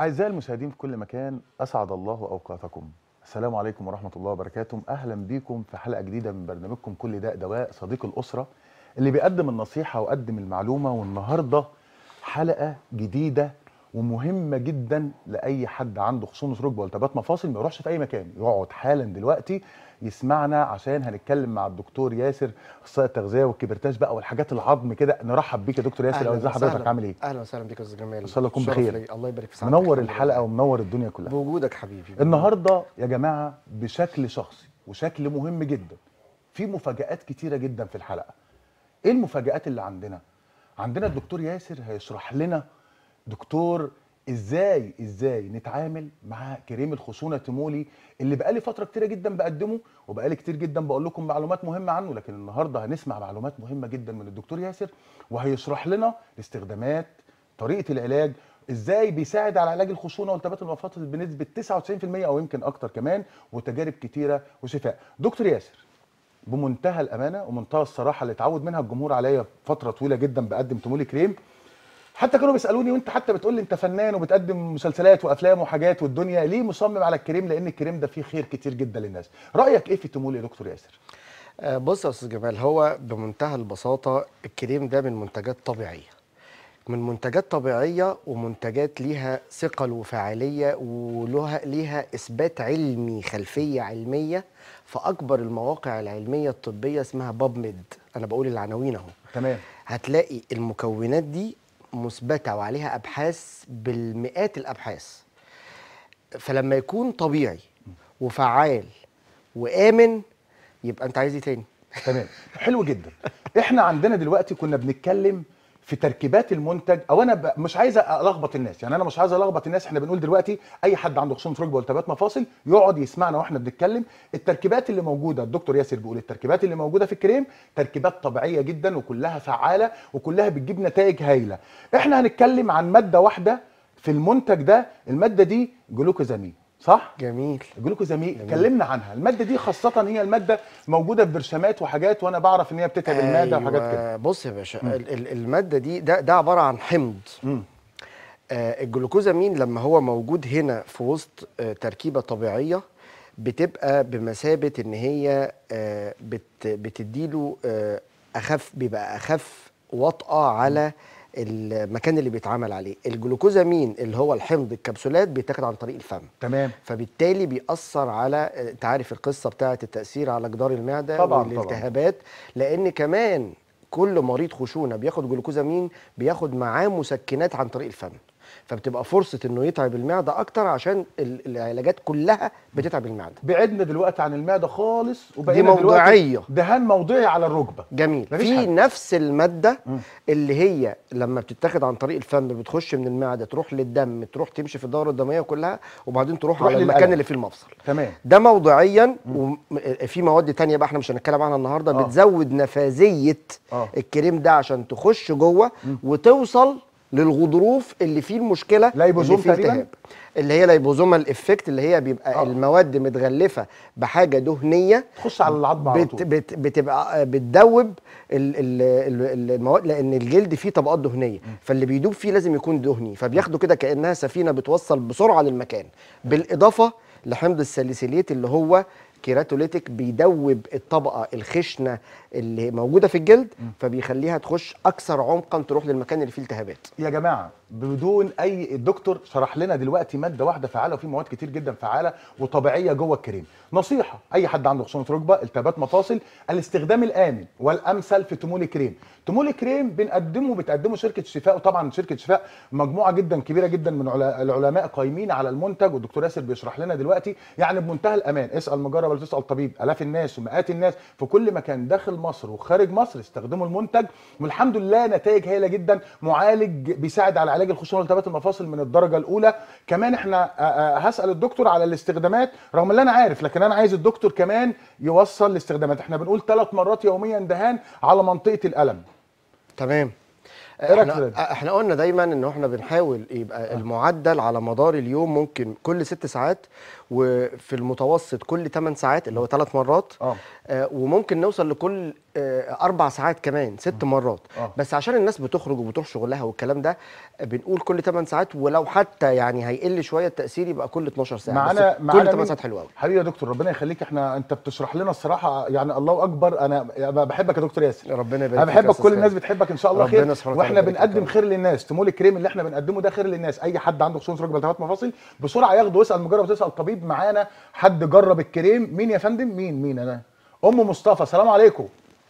أعزائي المشاهدين في كل مكان أسعد الله أوقاتكم السلام عليكم ورحمة الله وبركاته أهلا بيكم في حلقة جديدة من برنامجكم كل داء دواء صديق الأسرة اللي بيقدم النصيحة ويقدم المعلومة والنهاردة حلقة جديدة ومهمة جدا لأي حد عنده خصونة ركبة والتهابات مفاصل ما يروحش في أي مكان يقعد حالا دلوقتي يسمعنا عشان هنتكلم مع الدكتور ياسر اخصائي التغذيه والكبرتاج بقى والحاجات العظم كده نرحب بيك يا دكتور ياسر أهلاً ازي حضرتك وسهلاً. عامل ايه اهلا وسهلا بك يا استاذ جمال إن شاء الله تكون شرف بخير. لي. الله يبارك في سعادتك منور الحمد الحلقه لله. ومنور الدنيا كلها بوجودك حبيبي النهارده يا جماعه بشكل شخصي وشكل مهم جدا في مفاجآت كتيره جدا في الحلقه ايه المفاجآت اللي عندنا عندنا الدكتور ياسر هيشرح لنا دكتور ازاي ازاي نتعامل مع كريم الخشونه تيمولي اللي بقالي فتره كتيره جدا بقدمه وبقالي كتير جدا بقول لكم معلومات مهمه عنه لكن النهارده هنسمع معلومات مهمه جدا من الدكتور ياسر وهيشرح لنا الاستخدامات طريقه العلاج ازاي بيساعد على علاج الخشونه والتهابات المفاصل بنسبه 99% او يمكن اكتر كمان وتجارب كتيره وشفاء دكتور ياسر بمنتهى الامانه ومنتهى الصراحه اللي اتعود منها الجمهور عليا فتره طويله جدا بقدم تيمولي كريم حتى كانوا بيسالوني وانت حتى بتقول لي انت فنان وبتقدم مسلسلات وافلام وحاجات والدنيا ليه مصمم على الكريم لان الكريم ده فيه خير كتير جدا للناس رايك ايه في تيمولي يا دكتور ياسر آه، بص يا استاذ جمال هو بمنتهى البساطه الكريم ده من منتجات طبيعيه من منتجات طبيعيه ومنتجات ليها ثقل وفاعليه ولها ليها اثبات علمي خلفيه علميه في اكبر المواقع العلميه الطبيه اسمها باب ميد انا بقول العناوين اهو تمام هتلاقي المكونات دي مثبته وعليها ابحاث بالمئات الابحاث فلما يكون طبيعي وفعال وامن يبقى انت عايز ايه تاني تمام حلو جدا احنا عندنا دلوقتي كنا بنتكلم في تركيبات المنتج او انا ب... مش عايز الخبط الناس يعني انا مش عايز الخبط الناس احنا بنقول دلوقتي اي حد عنده خصوصا ركبه والتهابات مفاصل يقعد يسمعنا واحنا بنتكلم التركيبات اللي موجوده الدكتور ياسر بيقول التركيبات اللي موجوده في الكريم تركيبات طبيعيه جدا وكلها فعاله وكلها بتجيب نتائج هايله احنا هنتكلم عن ماده واحده في المنتج ده الماده دي جلوكوزامين صح جميل الجلوكوزامين اتكلمنا عنها الماده دي خاصه هي الماده موجوده في برشامات وحاجات وانا بعرف ان هي بتتعب المعده وحاجات كده بص يا باشا ال- ال- الماده دي ده ده عباره عن حمض مم. آه الجلوكوزامين لما هو موجود هنا في وسط آه تركيبه طبيعيه بتبقى بمثابه ان هي آه بت بتديله آه اخف بيبقى اخف وطأة على المكان اللي بيتعمل عليه الجلوكوزامين اللي هو الحمض الكبسولات بيتاخد عن طريق الفم تمام فبالتالي بيأثر على انت عارف القصه بتاعه التأثير على جدار المعده طبعاً، والالتهابات لان كمان كل مريض خشونه بياخد جلوكوزامين بياخد معاه مسكنات عن طريق الفم فبتبقى فرصه انه يتعب المعده اكتر عشان ال- العلاجات كلها بتتعب المعده بعدنا دلوقتي عن المعده خالص دي وبقينا دلوقتي موضوعيه دهان موضعي على الركبه جميل مفيش في حاجة. نفس الماده مم. اللي هي لما بتتاخد عن طريق الفم بتخش من المعده تروح للدم تروح تمشي في الدوره الدمويه كلها وبعدين تروح, تروح على للقلب. المكان اللي فيه المفصل تمام ده موضعيا وفي مواد تانية بقى احنا مش هنتكلم عنها النهارده آه. بتزود نفاذيه آه. الكريم ده عشان تخش جوه وتوصل للغضروف اللي فيه المشكله لايبوزوم اللي فيه تقريباً؟ التهاب. اللي هي لايبوزومال افكت اللي هي بيبقى آه. آه. المواد متغلفه بحاجه دهنيه تخش على العظم على بت طول بت بتبقى بتدوب ال- ال- ال- المواد لان الجلد فيه طبقات دهنيه فاللي بيدوب فيه لازم يكون دهني فبياخدوا كده كانها سفينه بتوصل بسرعه للمكان بالاضافه لحمض الساليسيليت اللي هو كيراتوليتيك بيدوب الطبقه الخشنه اللي موجوده في الجلد فبيخليها تخش اكثر عمقا تروح للمكان اللي فيه التهابات يا جماعه بدون اي الدكتور شرح لنا دلوقتي ماده واحده فعاله وفي مواد كتير جدا فعاله وطبيعيه جوه الكريم نصيحه اي حد عنده خشونه ركبه التهابات مفاصل الاستخدام الامن والامثل في تمولي كريم تمولي كريم بنقدمه بتقدمه شركه شفاء وطبعا شركه شفاء مجموعه جدا كبيره جدا من علا- العلماء قايمين على المنتج والدكتور ياسر بيشرح لنا دلوقتي يعني بمنتهى الامان اسال مجرب ولا تسال طبيب الاف الناس ومئات الناس في كل مكان داخل مصر وخارج مصر استخدموا المنتج والحمد لله نتائج هايله جدا معالج بيساعد على علاج الخشونه والتهابات المفاصل من الدرجه الاولى كمان احنا آه، آه، هسال الدكتور على الاستخدامات رغم ان انا عارف لكن انا عايز الدكتور كمان يوصل الاستخدامات احنا بنقول ثلاث مرات يوميا دهان على منطقه الالم تمام إيه رأيك في احنا, ده؟ احنا قلنا دايما ان احنا بنحاول يبقى المعدل على مدار اليوم ممكن كل ست ساعات وفي المتوسط كل 8 ساعات اللي هو ثلاث مرات اه آه وممكن نوصل لكل آه، اربع ساعات كمان ست مرات آه. بس عشان الناس بتخرج وبتروح شغلها والكلام ده آه، بنقول كل 8 ساعات ولو حتى يعني هيقل شويه التاثير يبقى كل 12 ساعه معانا بس كل معانا 8 مين؟ ساعات حلو قوي حبيبي يا دكتور ربنا يخليك احنا انت بتشرح لنا الصراحه يعني الله اكبر انا أنا بحبك يا دكتور ياسر ربنا يبارك انا فيك يا بحبك أستاذ كل الناس خالد. بتحبك ان شاء الله ربنا خير سبحانه واحنا وتعالى يبارك بنقدم فيك. خير للناس تمول الكريم اللي احنا بنقدمه ده خير للناس اي حد عنده خصوص ركبه التهابات مفاصل بسرعه ياخده ويسال مجرب تسال طبيب معانا حد جرب الكريم مين يا فندم مين مين انا ام مصطفى سلام عليكم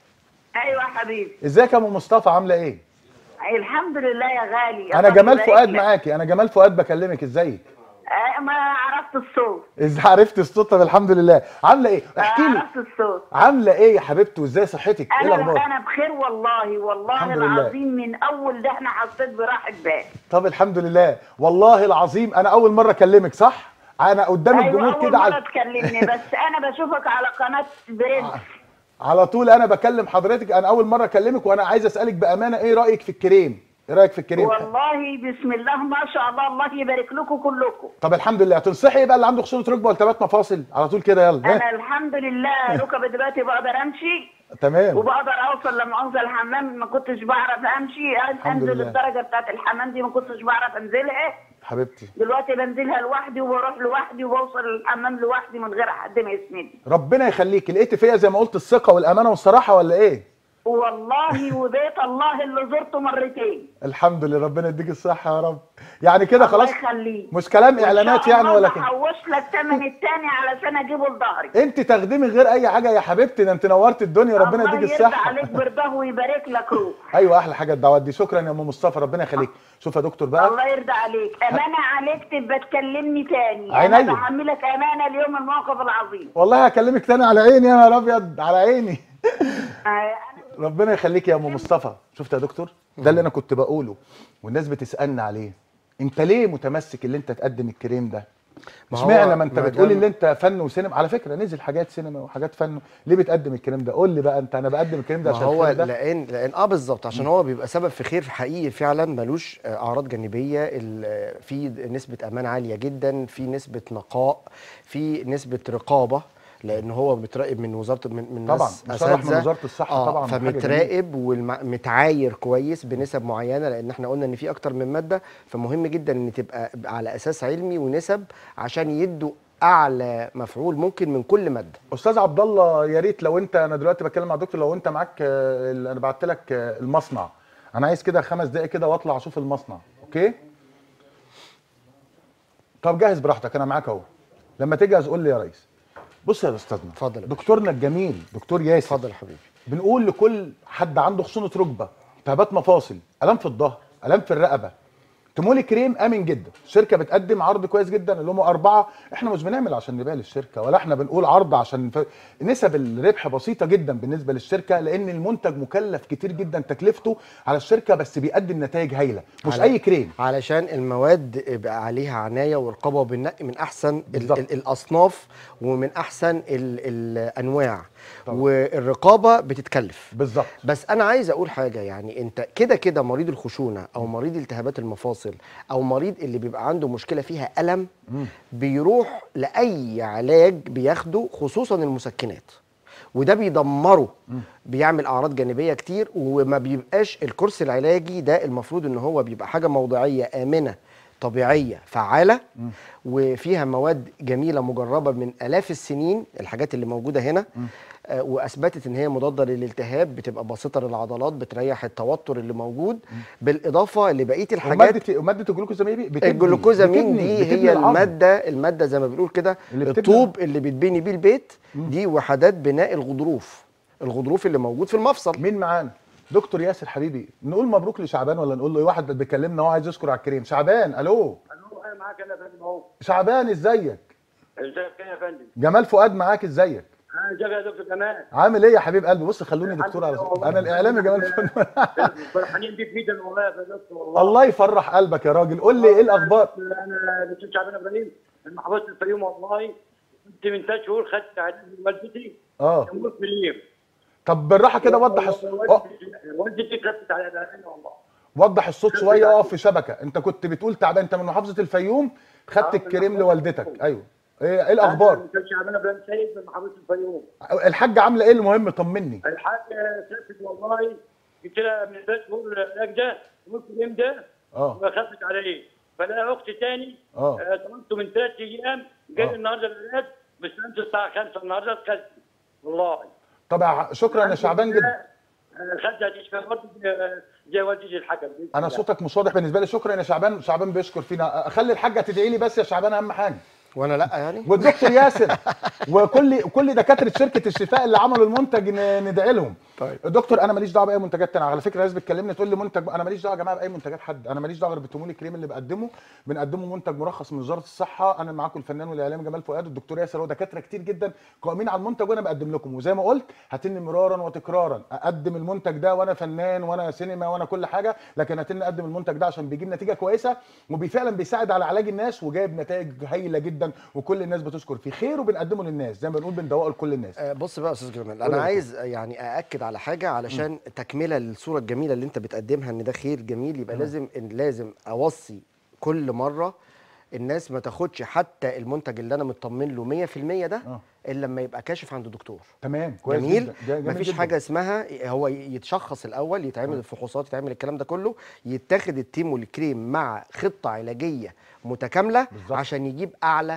ايوه يا حبيبي ازيك يا ام مصطفى عامله ايه الحمد لله يا غالي انا الله جمال يبارك فؤاد لك. معاكي انا جمال فؤاد بكلمك ازيك آه، ما عرفت الصوت ازاي عرفت الصوت طب الحمد لله عامله ايه احكي آه، لي عرفت الصوت عامله ايه يا حبيبتي وازاي صحتك ايه انا الاخبار انا بخير والله والله الحمد لله. العظيم من اول ده احنا حسيت براحه بال طب الحمد لله والله العظيم انا اول مره اكلمك صح انا قدام ايوه الجمهور اول كده مره على تكلمني بس انا بشوفك على قناه برنس على طول انا بكلم حضرتك انا اول مره اكلمك وانا عايز اسالك بامانه ايه رايك في الكريم ايه رايك في الكريم والله بسم الله ما شاء الله الله يبارك لكم كلكم طب الحمد لله تنصحي ايه بقى اللي عنده خشونه ركبه والتهابات مفاصل على طول كده يلا انا ها؟ الحمد لله ركبي دلوقتي بقدر امشي تمام وبقدر اوصل لما اوصل الحمام ما كنتش بعرف امشي الحمد انزل لله. الدرجه بتاعت الحمام دي ما كنتش بعرف انزلها حبيبتي دلوقتي بنزلها لوحدي وبروح لوحدي وبوصل الحمام لوحدي من غير حد ما يسندني ربنا يخليك لقيت فيا زي ما قلت الثقه والامانه والصراحه ولا ايه والله وبيت الله اللي زرته مرتين الحمد لله ربنا يديك الصحه يا رب يعني كده الله خلاص يخليك مش كلام اعلانات يعني ولا كده حوش لك ثمن التاني علشان اجيبه لظهري انت تخدمي غير اي حاجه يا حبيبتي ده انت نورت الدنيا ربنا الله يديك يرضى الصحه عليك برضاه ويبارك لك روح ايوه احلى حاجه الدعوات دي شكرا يا ام مصطفى ربنا يخليك شوف يا دكتور بقى الله يرضى عليك امانه عليك تبقى تكلمني تاني عينيا. انا بحملك امانه اليوم الموقف العظيم والله هكلمك تاني على عيني يا نهار ابيض على عيني آه، ربنا يخليك يا ام مصطفى شفت يا دكتور ده اللي انا كنت بقوله والناس بتسالني عليه انت ليه متمسك اللي انت تقدم الكريم ده ما هو اشمعنى ما انت ما بتقولي دام- اللي انت فن وسينما على فكره نزل حاجات سينما وحاجات فن ليه بتقدم الكريم ده قول لي بقى انت انا بقدم الكريم ده ما عشان هو الخير ده لان لان اه بالظبط عشان هو بيبقى سبب في خير حقيقي فعلا ملوش آه، اعراض جانبيه ال- آه، في نسبه امان عاليه جدا في نسبه نقاء في نسبه رقابه لان هو متراقب من وزاره من من طبعا ناس مصرح من أساتذة. وزاره الصحه آه طبعا حاجة جميلة. فمتراقب ومتعاير كويس بنسب معينه لان احنا قلنا ان في اكتر من ماده فمهم جدا ان تبقى على اساس علمي ونسب عشان يدوا اعلى مفعول ممكن من كل ماده استاذ عبد الله يا ريت لو انت انا دلوقتي بتكلم مع الدكتور لو انت معاك آه، ال- انا بعت لك آه، المصنع انا عايز كده خمس دقايق كده واطلع اشوف المصنع اوكي طب جهز براحتك انا معاك اهو لما تجهز قول لي يا ريس بص يا استاذنا اتفضل يا باشا. دكتورنا الجميل دكتور ياسر اتفضل يا حبيبي بنقول لكل حد عنده خشونه ركبه التهابات مفاصل الام في الظهر الام في الرقبه تمولي كريم امن جدا الشركه بتقدم عرض كويس جدا اللي هم اربعه احنا مش بنعمل عشان نبيع للشركه ولا احنا بنقول عرض عشان ف... نسب الربح بسيطه جدا بالنسبه للشركه لان المنتج مكلف كتير جدا تكلفته على الشركه بس بيقدم نتائج هايله مش على- اي كريم علشان المواد بقى عليها عنايه ورقابه وبننقي من احسن ال بالظبط. ال الاصناف ومن احسن ال الانواع طبعا. والرقابه بتتكلف بالظبط بس انا عايز اقول حاجه يعني انت كده كده مريض الخشونه او مريض التهابات المفاصل او مريض اللي بيبقى عنده مشكله فيها الم بيروح لاي علاج بياخده خصوصا المسكنات وده بيدمره بيعمل اعراض جانبيه كتير وما بيبقاش الكورس العلاجي ده المفروض ان هو بيبقى حاجه موضعيه امنه طبيعيه فعاله وفيها مواد جميله مجربه من الاف السنين الحاجات اللي موجوده هنا آه، واثبتت ان هي مضاده للالتهاب بتبقى بسيطه للعضلات بتريح التوتر اللي موجود بالاضافه لبقيه الحاجات وماده وماده الجلوكوزامين دي بتبني- الجلوكوزامين بتبني- دي بتبني هي العظم. الماده الماده زي ما بنقول كده اللي بتبني- الطوب اللي بتبني بيه البيت دي وحدات بناء الغضروف الغضروف اللي موجود في المفصل مين معانا دكتور ياسر حبيبي نقول مبروك لشعبان ولا نقول له واحد بيكلمنا هو عايز يشكر على الكريم شعبان الو الو انا معاك انا يا فندم اهو شعبان ازيك ازيك يا فندم جمال فؤاد معاك ازيك انا ازيك يا دكتور كمان عامل ايه يا حبيب قلبي بص خلوني دكتور على والله. انا الاعلامي جمال فؤاد فرحانين بيك جدا والله يا دكتور والله الله يفرح قلبك يا راجل قول لي ايه الاخبار انا دكتور شعبان ابراهيم من محافظه الفيوم والله كنت من ثلاث شهور خدت تعليم من والدتي اه تموت في اليوم طب بالراحه كده وضح الص... أه، والدتي كتبت على الأهالي والله وضح الصوت شويه اقف في شبكه انت كنت بتقول تعبان انت من محافظه الفيوم خدت آه، من الكريم محافظة لوالدتك الفيوم. ايوه ايه إيه الاخبار كان شعبنا بن سيد من محافظه الفيوم الحاجه عامله ايه المهم طمني الحاج سافت والله قلت لها من ثلاث شهور راكده قلت اليوم ده اه ما خفت عليه فلا اختي تاني اه آه، طلبته من ثلاث ايام قال آه. لي النهارده الولاد بس انت الساعه 5 النهارده اتخذت والله طبعا شكرا يا شعبان جدا خدت هتشفى برضه زي- زي والدتي الحكم بإذن انا الله. صوتك مش واضح بالنسبه لي شكرا يا شعبان شعبان بيشكر فينا خلي الحاجه تدعي لي بس يا شعبان اهم حاجه وانا لا يعني والدكتور ياسر وكل كل دكاتره شركه الشفاء اللي عملوا المنتج ن- ندعي لهم طيب. دكتور انا ماليش دعوه باي منتجات تانية على فكره ناس بتكلمني تقول لي منتج انا ماليش دعوه يا جماعه باي منتجات حد انا ماليش دعوه غير بالتمويل الكريم اللي بقدمه بنقدمه منتج مرخص من وزاره الصحه انا معاكم الفنان والاعلامي جمال فؤاد والدكتور ياسر هو دكاتره كتير جدا قائمين على المنتج وانا بقدم لكم وزي ما قلت هتني مرارا وتكرارا اقدم المنتج ده وانا فنان وانا سينما وانا كل حاجه لكن هتني اقدم المنتج ده عشان بيجيب نتيجه كويسه وفعلا بيساعد على علاج الناس وجايب نتائج هايله جدا وكل الناس بتشكر فيه خير وبنقدمه للناس زي ما بنقول بندوقه لكل الناس آه، بص بقى يا استاذ جمال قول يا انا دكتور. عايز آه، يعني ااكد على حاجه علشان تكمله للصوره الجميله اللي انت بتقدمها ان ده خير جميل يبقى لازم إن لازم اوصي كل مره الناس ما تاخدش حتى المنتج اللي انا مطمن له 100% ده آه. الا لما يبقى كاشف عند دكتور تمام كويس جميل جدا جا- جميل مفيش جداً. حاجه اسمها هو يتشخص الاول يتعمل الفحوصات يتعمل الكلام ده كله يتاخد التيمو الكريم مع خطه علاجيه متكامله بالظبط. عشان يجيب اعلى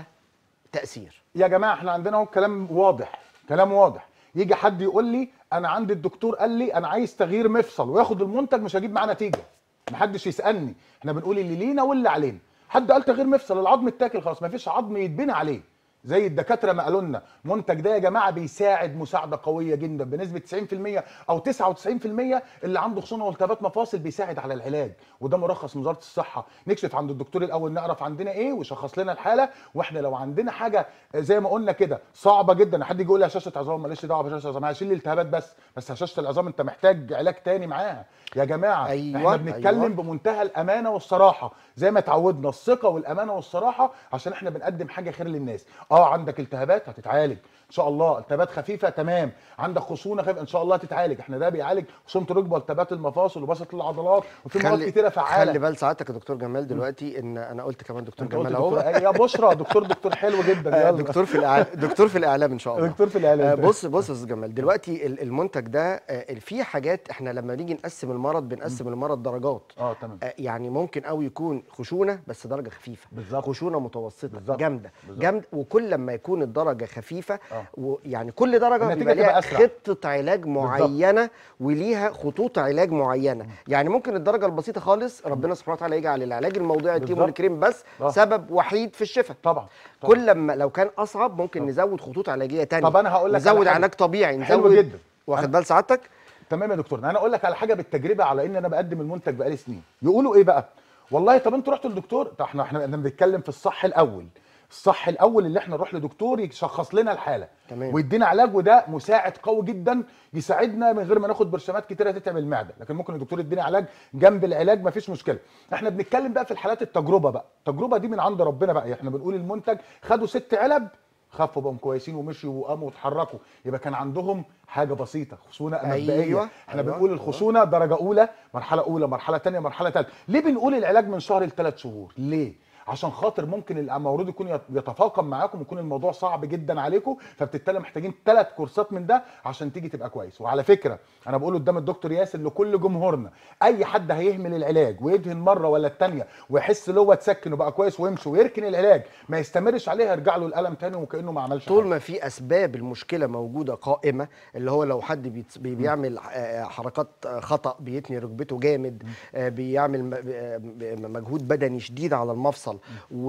تاثير يا جماعه احنا عندنا اهو كلام واضح كلام واضح يجي حد يقول لي انا عندي الدكتور قال لي انا عايز تغيير مفصل وياخد المنتج مش هجيب معاه نتيجه محدش يسالني احنا بنقول اللي لينا واللي علينا حد قال تغيير مفصل العظم اتاكل خلاص مفيش عظم يتبني عليه زي الدكاتره ما قالوا لنا المنتج ده يا جماعه بيساعد مساعده قويه جدا بنسبه 90% او 99% اللي عنده خصونه والتهابات مفاصل بيساعد على العلاج وده مرخص من وزاره الصحه نكشف عند الدكتور الاول نعرف عندنا ايه ويشخص لنا الحاله واحنا لو عندنا حاجه زي ما قلنا كده صعبه جدا حد يجي يقول لي هشاشه عظام ماليش دعوه بهشاشه عظام هشيل لي التهابات بس بس هشاشه العظام انت محتاج علاج تاني معاها يا جماعه أيوة، احنا بنتكلم أيوة. بمنتهى الامانه والصراحه زي ما اتعودنا الثقه والامانه والصراحه عشان احنا بنقدم حاجه خير للناس اه عندك التهابات هتتعالج ان شاء الله التهابات خفيفه تمام عندك خشونه خفيفه ان شاء الله تتعالج احنا ده بيعالج خشونه الركبه والتهابات المفاصل وبسط العضلات وفي مواد كتيره فعاله خلي بال سعادتك يا دكتور جمال دلوقتي ان انا قلت كمان دكتور انت قلت جمال دكتور اهو يا بشرى دكتور دكتور حلو جدا آه، يلا دكتور في الإعلام دكتور في الاعلام ان شاء الله دكتور في الإعلام. آه، بص بص يا استاذ جمال دلوقتي ال- المنتج ده آه، في حاجات احنا لما نيجي نقسم المرض بنقسم المرض درجات اه تمام آه، يعني ممكن قوي يكون خشونه بس درجه خفيفه بالظبط. خشونه متوسطه بالظبط. جامده بالظبط. جامد وكل لما يكون الدرجه خفيفه آه. ويعني كل درجه النتيجة بيبقى ليها تبقى أسرع. خطه علاج معينه وليها خطوط علاج معينه يعني ممكن الدرجه البسيطه خالص ربنا سبحانه وتعالى يجعل العلاج الموضعي التيمو بالظبط. الكريم بس آه. سبب وحيد في الشفاء طبعا طبعا. كل لما لو كان اصعب ممكن نزود خطوط علاجيه تانية طب أنا هقول لك على نزود حاجة. علاج طبيعي حلو نزود جدا. واخد بال سعادتك تمام يا دكتور انا اقول لك على حاجه بالتجربه على ان انا بقدم المنتج بقالي سنين يقولوا ايه بقى والله طب انتوا رحتوا للدكتور طب احنا احنا احنا بنتكلم في الصح الاول الصح الاول اللي احنا نروح لدكتور يشخص لنا الحاله تمام. ويدينا علاج وده مساعد قوي جدا يساعدنا من غير ما ناخد برشامات كتيره تتعب المعده لكن ممكن الدكتور يدينا علاج جنب العلاج مفيش مشكله احنا بنتكلم بقى في الحالات التجربه بقى التجربه دي من عند ربنا بقى احنا بنقول المنتج خدوا ست علب خفوا بقوا كويسين ومشيوا وقاموا واتحركوا يبقى كان عندهم حاجه بسيطه خشونه مبدئيه أيوة، احنا أيوة، بنقول أيوة. الخشونه درجه اولى مرحله اولى مرحله ثانيه مرحله ثالثه ليه بنقول العلاج من شهر لثلاث شهور ليه عشان خاطر ممكن المورود يكون يت- يتفاقم معاكم ويكون الموضوع صعب جدا عليكم فبالتالي محتاجين ثلاث كورسات من ده عشان تيجي تبقى كويس وعلى فكره انا بقول قدام الدكتور ياسر لكل جمهورنا اي حد هيهمل العلاج ويدهن مره ولا الثانيه ويحس ان هو اتسكن وبقى كويس ويمشي ويركن العلاج ما يستمرش عليه هيرجع له الالم تاني وكانه ما عملش طول حاجة. ما في اسباب المشكله موجوده قائمه اللي هو لو حد بيت- بي- بيعمل آه، حركات آه، خطا بيتني ركبته جامد آه، بيعمل م- آه، م- مجهود بدني شديد على المفصل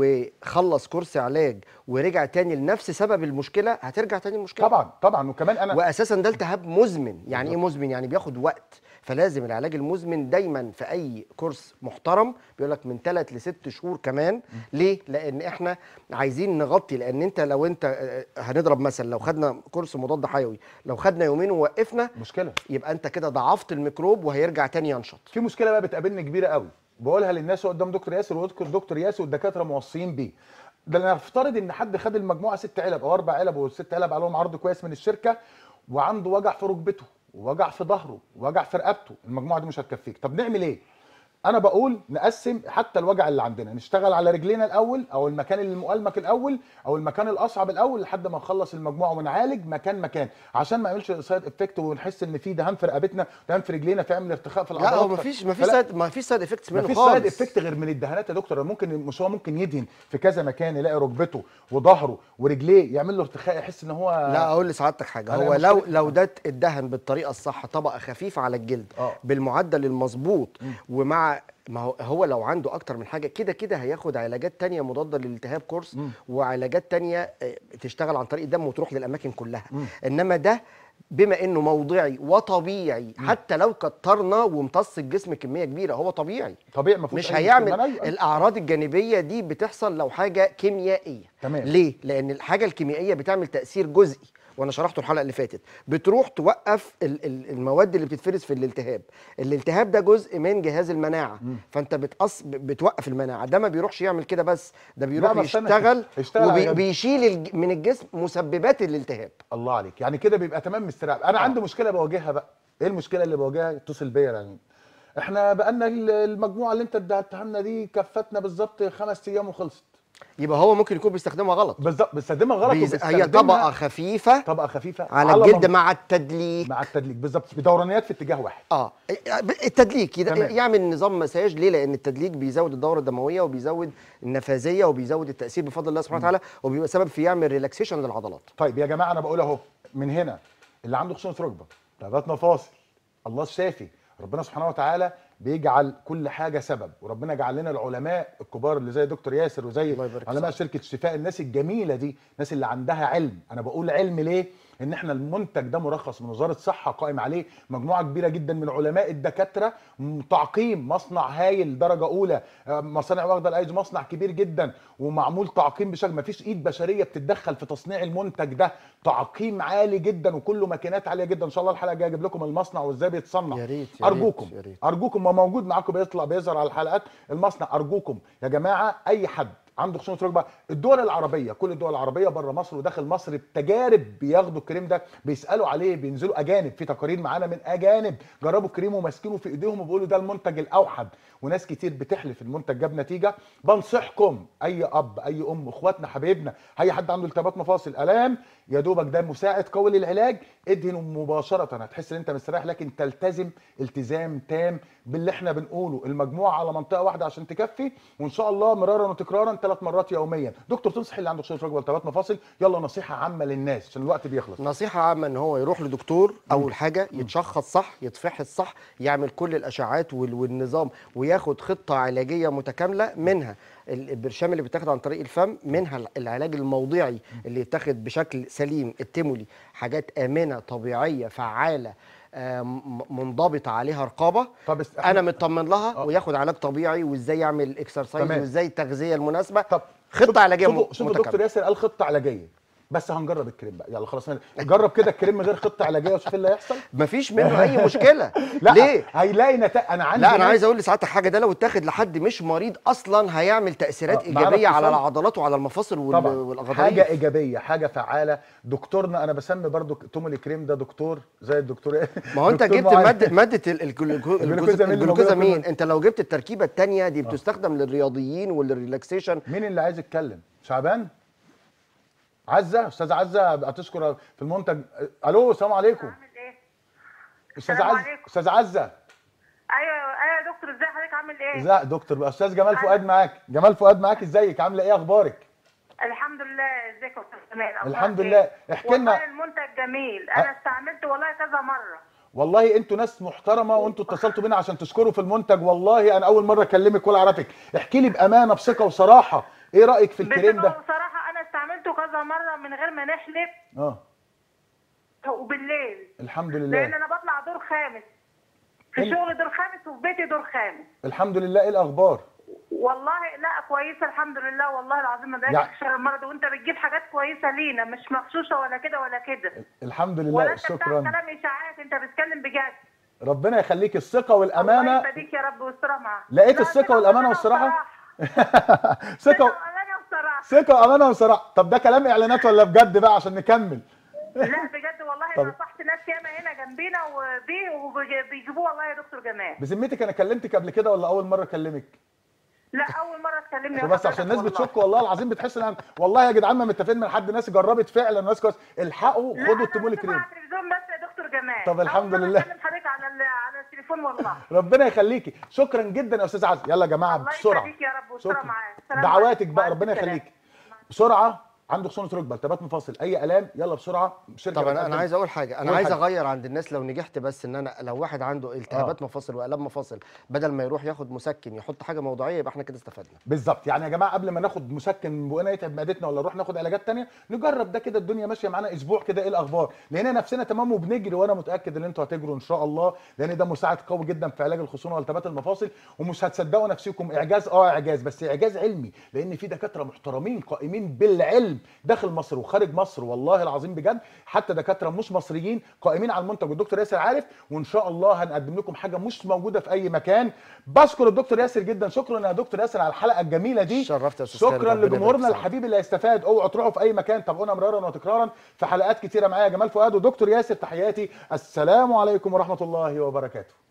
وخلص كورس علاج ورجع تاني لنفس سبب المشكله هترجع تاني المشكله طبعا طبعا وكمان انا واساسا ده التهاب مزمن يعني ايه مزمن يعني بياخد وقت فلازم العلاج المزمن دايما في اي كورس محترم بيقول لك من 3 ل 6 شهور كمان ليه لان احنا عايزين نغطي لان انت لو انت آه، هنضرب مثل لو خدنا كورس مضاد حيوي لو خدنا يومين ووقفنا مشكله يبقى انت كده ضعفت الميكروب وهيرجع تاني ينشط في مشكله بقى بتقابلني كبيره قوي بقولها للناس قدام دكتور ياسر واذكر دكتور ياسر والدكاتره موصيين بيه ده نفترض ان حد خد المجموعه ست علب او اربع علب والست علب عليهم عرض كويس من الشركه وعنده وجع في ركبته ووجع في ظهره ووجع في رقبته المجموعه دي مش هتكفيك طب نعمل ايه انا بقول نقسم حتى الوجع اللي عندنا نشتغل على رجلينا الاول او المكان اللي مؤلمك الاول او المكان الاصعب الاول لحد ما نخلص المجموعه ونعالج مكان مكان عشان ما يعملش سايد افكت ونحس ان في دهان في رقبتنا دهان في رجلينا فيعمل ارتخاء في لا العضلات هو مفيش مفيش فلا- سايد مفيش سايد افكتس منه مفيش خالص سايد افكت غير من الدهانات يا دكتور ممكن مش هو ممكن يدهن في كذا مكان يلاقي ركبته وظهره ورجليه يعمل له ارتخاء يحس ان هو لا اقول لسعادتك حاجه أنا هو لو مشكلة- لو ده اتدهن بالطريقه الصح طبقه خفيفه على الجلد آه. بالمعدل المظبوط ومع ما هو هو لو عنده اكتر من حاجه كده كده هياخد علاجات تانية مضاده للالتهاب كورس وعلاجات تانية آه، تشتغل عن طريق الدم وتروح للاماكن كلها انما ده بما انه موضعي وطبيعي حتى لو كترنا وامتص الجسم كميه كبيره هو طبيعي طبيعي ما فيهوش مش أي هيعمل مشكلة. أيوة، أيوة. الاعراض الجانبيه دي بتحصل لو حاجه كيميائيه تمام. ليه لان الحاجه الكيميائيه بتعمل تاثير جزئي وانا شرحته الحلقه اللي فاتت بتروح توقف ال- ال- المواد اللي بتتفرز في الالتهاب الالتهاب ده جزء من جهاز المناعه فانت بتقص ب- بتوقف المناعه ده ما بيروحش يعمل كده بس ده بيروح ما استنى، يشتغل يشتغل على جنب. وبيشيل الج- من الجسم مسببات الالتهاب الله عليك يعني كده بيبقى تمام مستريح انا عندي مشكله بواجهها بقى ايه المشكله اللي بواجهها اتصل بيا يعني احنا بقالنا ال- المجموعه اللي انت اديتها لنا دي كفتنا بالظبط خمس ايام وخلصت يبقى هو ممكن يكون بيستخدمها غلط بالظبط بستخدمها غلط بيز... هي وبستخدمها طبقه خفيفه طبقه خفيفه على الجلد مج- مع التدليك مع التدليك بالظبط بدورانيات في اتجاه واحد اه التدليك يد- تمام. يعمل نظام مساج ليه لان التدليك بيزود الدوره الدمويه وبيزود النفاذيه وبيزود التاثير بفضل الله سبحانه وتعالى وبيبقى سبب في يعمل ريلاكسيشن للعضلات طيب يا جماعه انا بقول اهو من هنا اللي عنده خشونه ركبه تعبات مفاصل الله الشافي ربنا سبحانه وتعالى بيجعل كل حاجه سبب وربنا جعل لنا العلماء الكبار اللي زي دكتور ياسر وزي الله يبارك علماء شركه الشفاء الناس الجميله دي الناس اللي عندها علم انا بقول علم ليه ان احنا المنتج ده مرخص من وزاره الصحه قائم عليه مجموعه كبيره جدا من علماء الدكاتره م- تعقيم مصنع هايل درجه اولى آه، مصانع واخده الايز مصنع كبير جدا ومعمول تعقيم بشكل ما فيش ايد بشريه بتتدخل في تصنيع المنتج ده تعقيم عالي جدا وكله ماكينات عاليه جدا ان شاء الله الحلقه الجايه اجيب لكم المصنع وازاي بيتصنع يا ريت، يا ريت، ارجوكم يا ريت. ارجوكم ما موجود معاكم بيطلع بيظهر على الحلقات المصنع ارجوكم يا جماعه اي حد عنده خشونه ركبه الدول العربيه كل الدول العربيه بره مصر وداخل مصر بتجارب بياخدوا الكريم ده بيسالوا عليه بينزلوا اجانب في تقارير معانا من اجانب جربوا الكريم وماسكينه في ايديهم وبيقولوا ده المنتج الاوحد وناس كتير بتحلف المنتج جاب نتيجه بنصحكم اي اب اي ام اخواتنا حبايبنا اي حد عنده التهابات مفاصل الام يا دوبك ده مساعد قوي للعلاج ادهنه مباشره هتحس ان انت مستريح لكن تلتزم التزام تام باللي احنا بنقوله المجموعه على منطقه واحده عشان تكفي وان شاء الله مرارا وتكرارا ثلاث مرات يوميا دكتور تنصح اللي عنده خشونه ركبه والتهابات مفاصل يلا نصيحه عامه للناس عشان الوقت بيخلص نصيحة عامة ان هو يروح لدكتور اول حاجة يتشخص صح يتفحص صح يعمل كل الاشعاعات وال- والنظام وياخد خطة علاجية متكاملة منها ال- البرشام اللي بيتاخد عن طريق الفم منها ال- العلاج الموضعي اللي يتاخد بشكل سليم التيمولي حاجات آمنة طبيعية فعالة آه، م- منضبطة عليها رقابة طب است- انا مطمن لها آه. وياخد علاج طبيعي وازاي يعمل اكسرسايز تمام. وازاي التغذية المناسبة طب خطة شوف- علاجية شوفوا م- شوفوا دكتور متكاملة ياسر قال خطه علاجيه بس هنجرب الكريم بقى يلا خلاص جرب كده الكريم من غير خطه علاجيه وشوف ايه اللي هيحصل مفيش منه اي مشكلة لا ليه؟ هيلاقي نتائج انا عندي لا انا ناس- عايز اقول لسعادتك حاجه ده لو اتاخد لحد مش مريض اصلا هيعمل تاثيرات آه، معانا ايجابيه على اتصال؟ العضلات وعلى المفاصل وال- طبعا والغضاريف حاجه ايجابيه حاجه فعاله دكتورنا انا بسمي برضو تومولي كريم ده دكتور زي الدكتور ايه ما هو انت دكتور جبت معين. ماده ماده ال- الجلوكو- الجلوكوزامين الجلوكوز- اللي موجودة في الجلوكوزامين الم- انت لو جبت التركيبه الثانيه دي بتستخدم للرياضيين وللريلاكسيشن مين اللي عايز يتكلم شعبان عزه استاذ عزه هتشكر في المنتج الو السلام عليكم عامل ايه؟ استاذ السلام عزه عليكم. استاذ عزه ايوه ايوه يا دكتور ازاي حضرتك عامل ايه؟ ازيك دكتور بقى استاذ جمال فؤاد معاك جمال فؤاد معاك ازيك عامله ايه اخبارك الحمد لله ازيك يا استاذ جمال أخبارك الحمد إيه؟ لله. احكي لنا- والله المنتج جميل انا استعملته والله كذا مره والله انتوا ناس محترمه وانتوا اتصلتوا بينا عشان تشكروا في المنتج والله انا اول مره اكلمك ولا اعرفك احكي لي بامانه بثقه وصراحه ايه رايك في الكريم ده بصراحه انا استعملته كذا مره من غير ما نحلف اه وبالليل الحمد لان لله انا بطلع دور خامس في ال- شغل دور خامس وفي بيتي دور خامس الحمد لله ايه الاخبار والله لا كويسه الحمد لله والله العظيم ما يعني- بقاش شر المرض وانت بتجيب حاجات كويسه لينا مش مغشوشه ولا كده ولا كده الحمد ولا لله انت بتاع شكرا كلام اشاعات انت بتتكلم بجد ربنا يخليك الثقه الله والامانه يبارك يا رب والصراحه معاك لقيت لا، الثقة ثقة والأمانة وأمانة والصراحة؟ ثقة ثقه وأمانة وصراحة ثقه وامانه وصراحه طب ده كلام اعلانات ولا بجد بقى عشان نكمل لا بجد والله طب. نصحت ناس ياما هنا جنبينا وبيه وبيجيبوه والله يا دكتور جمال بذمتك انا كلمتك قبل كده ولا اول مره اكلمك لا اول مره تكلمني بس عشان الناس بتشك والله العظيم بتحس ان والله يا جدعان ما متفقين من حد ناس جربت فعلا ناس كويس الحقوا خدوا التمول كريم على التلفزيون بس يا دكتور جمال طب الحمد أول مرة لله. أكلم حضرتك على ال- على التليفون والله ربنا يخليكي شكرا جدا يا استاذ عزمي يلا يا جماعه الله بسرعه يخليك يا رب والسلام شكرا معاك. السلام دعواتك عليكم. بقى مع ربنا السلامة. يخليك بسرعه عنده خصونه ركبه التبات مفاصل اي الام يلا بسرعه شركه طب انا انا بتقدم- عايز اقول حاجه انا قول عايز حاجة. اغير عند الناس لو نجحت بس ان انا لو واحد عنده التهابات مفاصل والام مفاصل بدل ما يروح ياخد مسكن يحط حاجه موضعيه يبقى احنا كده استفدنا بالظبط يعني يا جماعه قبل ما ناخد مسكن بقنا يتعب معدتنا ولا نروح ناخد علاجات تانية نجرب ده كده الدنيا ماشيه معانا اسبوع كده ايه الاخبار لقينا نفسنا تمام وبنجري وانا متاكد ان انتوا هتجروا ان شاء الله لان ده مساعد قوي جدا في علاج الخصونه والتبات المفاصل ومش هتصدقوا نفسكم اعجاز اه اعجاز بس اعجاز علمي لان في دكاتره محترمين قائمين بالعلم داخل مصر وخارج مصر والله العظيم بجد حتى دكاتره مش مصريين قائمين على المنتج والدكتور ياسر عارف وان شاء الله هنقدم لكم حاجه مش موجوده في اي مكان بشكر الدكتور ياسر جدا شكرا يا دكتور ياسر على الحلقه الجميله دي شرفت يا أستاذ خالد، شكرا ربنا يبارك لجمهورنا فيك. الحبيب اللي هيستفاد اوعوا تروحوا في اي مكان تابعونا مرارا وتكرارا في حلقات كتيره معايا جمال فؤاد ودكتور ياسر تحياتي السلام عليكم ورحمه الله وبركاته